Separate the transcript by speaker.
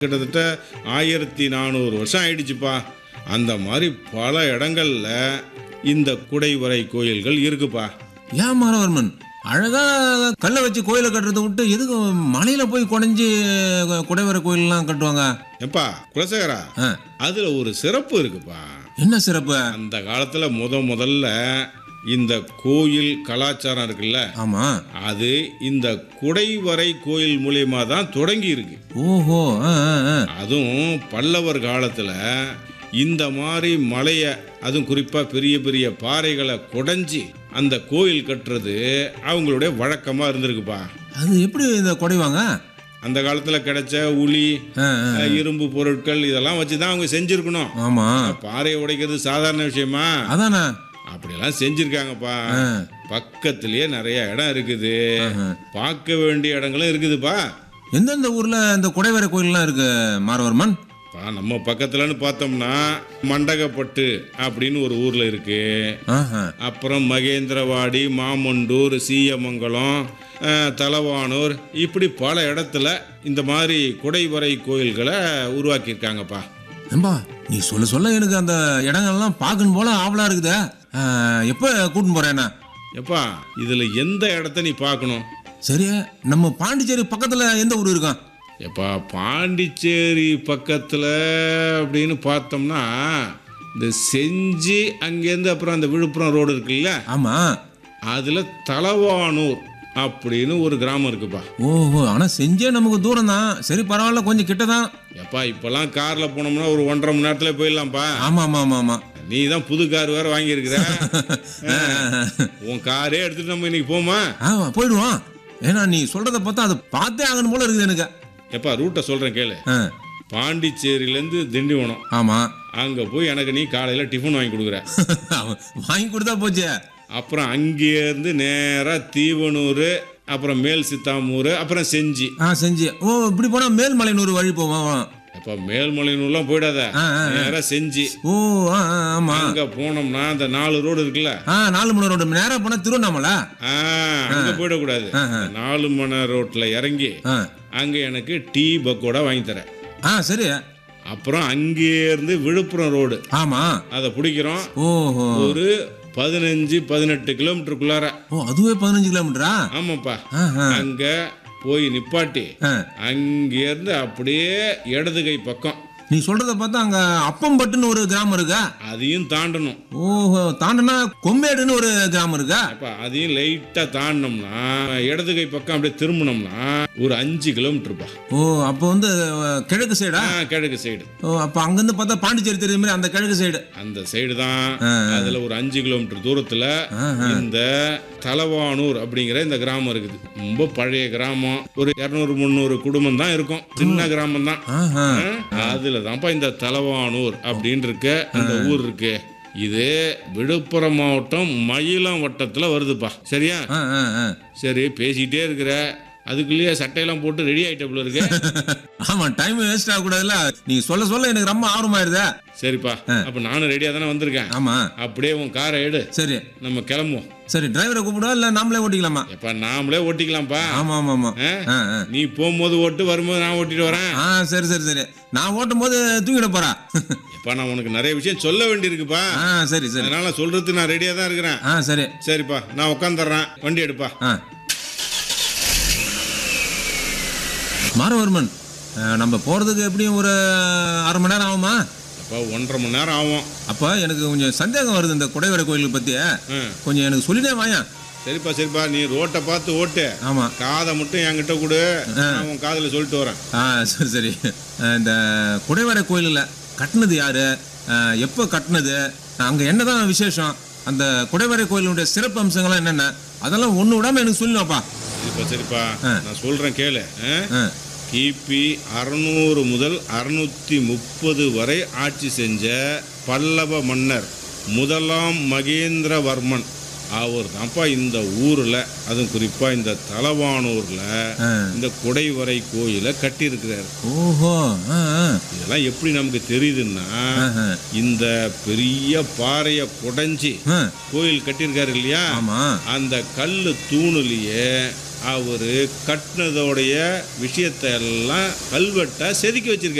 Speaker 1: கிட்டத்தட்ட ஆயிரத்தி நானூறு வருஷம் ஆயிடுச்சுப்பா அந்த மாதிரி பல இடங்கள்ல இந்த குடைவரை கோயில்கள் இருக்குப்பா
Speaker 2: ஏன் மாரவர்மன் அழகா கல்லை வச்சு கோயிலை கட்டுறதை விட்டு எதுக்கு மலையில போய் குடைஞ்சி குடைவரை கோயிலெலாம் கட்டுவாங்க
Speaker 1: எப்பா குலசேகரா
Speaker 2: ஆ,
Speaker 1: அதுல ஒரு சிறப்பு இருக்குப்பா
Speaker 2: என்ன சிறப்பு
Speaker 1: அந்த காலத்துல முத முதல்ல இந்த கோயில் கலாச்சாரம் இருக்குல்ல
Speaker 2: ஆமா
Speaker 1: அது இந்த குடைவரை கோயில் மூலியமா தான் தொடங்கி இருக்கு
Speaker 2: ஓஹோ ஆ, ஆ, ஆ.
Speaker 1: அதுவும் பல்லவர் காலத்துல இந்த மாதிரி மலையை அதுவும் குறிப்பாக பெரிய பெரிய பாறைகளை குடைஞ்சி அந்த கோயில் கட்டுறது அவங்களுடைய வழக்கமாக இருந்திருக்குப்பா
Speaker 2: அது எப்படி இந்த குடைவாங்க
Speaker 1: அந்த காலத்தில் கிடைச்ச உளி
Speaker 2: ஆ, ஆ.
Speaker 1: அஹ், இரும்பு பொருட்கள் இதெல்லாம் வச்சு தான் அவங்க செஞ்சுருக்கணும்
Speaker 2: ஆமா
Speaker 1: பாறையை உடைக்கிறது சாதாரண விஷயமா
Speaker 2: அதானே
Speaker 1: அப்படியெல்லாம் செஞ்சுருக்காங்கப்பா
Speaker 2: ஆ.
Speaker 1: பக்கத்துலயே நிறைய இடம் இருக்குது
Speaker 2: ஆஹா.
Speaker 1: பார்க்க வேண்டிய இடங்களும் இருக்குதுப்பா
Speaker 2: எந்தெந்த ஊர்ல இந்த குடைவரை கோயில்லாம் இருக்கு மாரவர்மன்
Speaker 1: பா நம்ம பக்கத்துலன்னு பார்த்தோம்னா மண்டகப்பட்டு அப்படின்னு ஒரு ஊர்ல இருக்கு
Speaker 2: ஆஹா.
Speaker 1: அப்புறம் மகேந்திரவாடி மாமண்டூர் சீயமங்கலம் அஹ், தலவானூர் இப்படி பல இடத்துல இந்த மாதிரி குடைவரை கோயில்களை உருவாக்கியிருக்காங்கப்பா
Speaker 2: ஏம்பா நீ சொல்ல சொல்ல எனக்கு அந்த இடங்கள்லாம் பார்க்கணும் போல ஆவலா இருக்குதே ஆ, எப்ப கூட்டின்னு போறேன்னா
Speaker 1: எப்பா இதுல எந்த இடத்த நீ பார்க்கணும்
Speaker 2: சரி நம்ம பாண்டிச்சேரி பக்கத்துல எந்த ஊர் இருக்கான்
Speaker 1: எப்பா பாண்டிச்சேரி பக்கத்தில் அப்படின்னு பார்த்தோம்னா இந்த செஞ்சி அங்கேருந்து அப்புறம் அந்த விழுப்புரம் ரோடு இருக்குல்ல
Speaker 2: ஆமா
Speaker 1: அதில் தலவானூர் அப்படின்னு ஒரு கிராமம் இருக்குப்பா
Speaker 2: ஓஹோ ஆனா செஞ்சே நமக்கு தூரம் தான் சரி பரவாயில்ல கொஞ்சம் கிட்ட தான்
Speaker 1: எப்பா இப்போல்லாம் காரில் போனோம்னா ஒரு ஒன்றரை மணி நேரத்தில் போயிடலாம்ப்பா
Speaker 2: ஆமா ஆமா ஆமா ஆமா
Speaker 1: நீ தான் புது கார் வேறு வாங்கியிருக்கிற உன் காரே எடுத்துட்டு நம்ம இன்னைக்கு போமா
Speaker 2: ஆமா போயிடுவோம் ஏன்னா நீ சொல்றத பார்த்தா அதை பார்த்தே ஆகணும் போல இருக்குது எனக்கு
Speaker 1: எப்பா ரூட்டை சொல்கிறேன் கேளு
Speaker 2: ஆ,
Speaker 1: பாண்டிச்சேரியிலேருந்து திண்டிவனம்
Speaker 2: ஆமா
Speaker 1: அங்கே போய் எனக்கு நீ காலையில் டிஃபன் வாங்கி கொடுக்குற
Speaker 2: வாங்கி கொடுத்தா போச்சு
Speaker 1: அப்புறம் அங்கேருந்து நேராக தீவனூர் அப்புறம் மேல் சித்தாமூர் அப்புறம் செஞ்சி
Speaker 2: ஆ செஞ்சு ஓ இப்படி போனா மேல்மலையனூர் வழி போவோம்
Speaker 1: அப்போ மேல்மலையனூர்லாம் போயிடாத
Speaker 2: ஆ, ஆ,
Speaker 1: நேராக செஞ்சி
Speaker 2: ஓ ஆ ஆ, ஆமா
Speaker 1: அங்கே போனோம்னா அந்த நாலு ரோடு இருக்குல்ல
Speaker 2: ஆ நாலு மணி ரோடு நேரா போனா திருவண்ணாமலை
Speaker 1: ஆ அங்கே போயிடக்கூடாது
Speaker 2: ஆ, ஆ.
Speaker 1: நாலு மணி ரோட்டில் இறங்கி
Speaker 2: ஆ
Speaker 1: அங்கே எனக்கு டீ பக்கோடா வாங்கி தரேன்
Speaker 2: ஆ சரி
Speaker 1: அப்புறம் அங்கேருந்து விழுப்புரம் ரோடு
Speaker 2: ஆமா
Speaker 1: அதை பிடிக்கிறோம்
Speaker 2: ஓஹோ
Speaker 1: ஒரு பதினஞ்சு பதினெட்டு கிலோமீட்டருக்குள்ளார
Speaker 2: ஓ அதுவே பதினஞ்சு கிலோமீட்டரா
Speaker 1: ஆமாப்பா
Speaker 2: ஆ ஆ
Speaker 1: அங்க போய் நிப்பாட்டி
Speaker 2: ஆ.
Speaker 1: அங்கேருந்து அப்படியே இடது கை பக்கம்
Speaker 2: நீ சொல்றத பார்த்தா அங்க அப்பம்பட்டுன்னு ஒரு கிராமம் இருக்கா
Speaker 1: அதையும் தாண்டணும்
Speaker 2: ஓஹோ தாண்டனா கொம்மேடுன்னு ஒரு கிராமம் இருக்கா
Speaker 1: அப்ப அதையும் லைட்டா தாண்டினோம்னா இடது கை பக்கம் அப்படியே திரும்பினோம்னா ஒரு அஞ்சு கிலோமீட்டர்ப்பா
Speaker 2: ஓ அப்போ வந்து அஹ், கிழக்கு சைடா
Speaker 1: ஆ, கிழக்கு சைடு
Speaker 2: ஓ அப்போ அங்கேருந்து பார்த்தா பாண்டிச்சேரி தெரியுற மாதிரி அந்த கிழக்கு சைடு
Speaker 1: அந்த சைடு தான்
Speaker 2: ஆ,
Speaker 1: அதுல ஒரு அஞ்சு கிலோமீட்டர் தூரத்துல இந்த தலவானூர் அப்படிங்கிற இந்த கிராமம் இருக்குது ரொம்ப பழைய கிராமம் ஒரு இரநூறு முந்நூறு குடும்பம் தான் இருக்கும் சின்ன கிராமம் தான்
Speaker 2: ஆஹா
Speaker 1: அதுல தான்ப்பா இந்த தலவானூர் அப்படின்னு இருக்க அந்த ஊர் இருக்கு இது விழுப்புரம் மாவட்டம் மயிலம் வட்டத்துல வருதுப்பா சரியா
Speaker 2: ஆ ஆ ஆ
Speaker 1: சரி பேசிட்டே இருக்கிற அதுக்குள்ளேயே சட்டையெல்லாம் போட்டு ரெடி ஆயிட்டப்புல இருக்கு
Speaker 2: ஆமா டைம் வேஸ்ட் ஆகக்கூடாதுல்ல நீங்க சொல்ல சொல்ல எனக்கு ரொம்ப ஆர்வமாயிருதே
Speaker 1: சரிப்பா அப்ப நானும் ரெடியா தானே வந்திருக்கேன்
Speaker 2: ஆமா
Speaker 1: அப்படியே உன் காரை எடு
Speaker 2: சரி
Speaker 1: நம்ம கிளம்புவோம்
Speaker 2: சரி டிரைவரை கூப்பிடுவா இல்லை நாமளே ஓட்டிக்கலாமா
Speaker 1: எப்ப நாமளே ஓட்டிக்கலாம்ப்பா
Speaker 2: ஆமா ஆமா ஆமா
Speaker 1: ஆ?
Speaker 2: ஆ ஆ
Speaker 1: நீ போகும்போது ஓட்டு வரும்போது நான் ஓட்டிட்டு வரேன்
Speaker 2: ஆ சரி சரி சரி நான் ஓட்டும் போது தூங்கிட போறா
Speaker 1: எப்பா நான் உனக்கு நிறைய விஷயம் சொல்ல வேண்டியிருக்குப்பா
Speaker 2: ஆ சரி சரி
Speaker 1: அதனால சொல்றதுக்கு நான் ரெடியா தான் இருக்கிறேன்
Speaker 2: ஆ சரி
Speaker 1: சரிப்பா நான் உட்காந்துடுறேன் வண்டி எடுப்பா
Speaker 2: ஆ மாரவர்மன் ஆ, நம்ம போறதுக்கு எப்படியும் ஒரு அரை மணி நேரம் ஆகுமா
Speaker 1: அப்பா ஒன்றரை மணி நேரம் ஆகும்
Speaker 2: அப்போ எனக்கு கொஞ்சம் சந்தேகம் வருது இந்த குடைவரை கோயிலுக்கு பற்றி
Speaker 1: ம்.
Speaker 2: கொஞ்சம் எனக்கு சொல்லிட்டே வாயா
Speaker 1: சரிப்பா சரிப்பா நீ ரோட்டை பார்த்து ஓட்டு
Speaker 2: ஆமாம்
Speaker 1: காதை மட்டும் என்கிட்ட கொடு நான் உன் காதில் சொல்லிட்டு வரேன்
Speaker 2: ஆ சரி சரி ஆ, இந்த குடைவரை கோயிலில் கட்டினது யாரு ஆ, எப்போ கட்டினது அங்கே என்னதான் விசேஷம் அந்த குடைவரை கோயிலுடைய சிறப்பு அம்சங்கள்லாம் என்னென்ன அதெல்லாம் ஒன்று விடாம எனக்கு சொல்லுவாப்பா
Speaker 1: சரிப்பா சரிப்பா நான் சொல்றேன் கேளு ஆ?
Speaker 2: ஆ
Speaker 1: கிபி அறுநூறு முதல் அறுநூத்தி முப்பது வரை ஆட்சி செஞ்ச பல்லவ மன்னர் முதலாம் மகேந்திரவர்மன் அவர் தான்ப்பா இந்த ஊர்ல அதுவும் குறிப்பா இந்த தலவானூர்ல
Speaker 2: ஆ.
Speaker 1: இந்த குடைவரை கோயிலை கட்டியிருக்கிறார்
Speaker 2: ஓஹோ ஆ ஆ
Speaker 1: இதெல்லாம் எப்படி நமக்கு தெரியுதுன்னா
Speaker 2: ஆஹா.
Speaker 1: இந்த பெரிய பாறையை குடைஞ்சி
Speaker 2: ஆ
Speaker 1: கோயில் கட்டியிருக்காரு இல்லையா
Speaker 2: ஆமா
Speaker 1: அந்த கல்லு தூணுலயே அவர் கட்டினதோடைய விஷயத்தை எல்லாம் கல்வெட்டை செதுக்கி வச்சிருக்காரு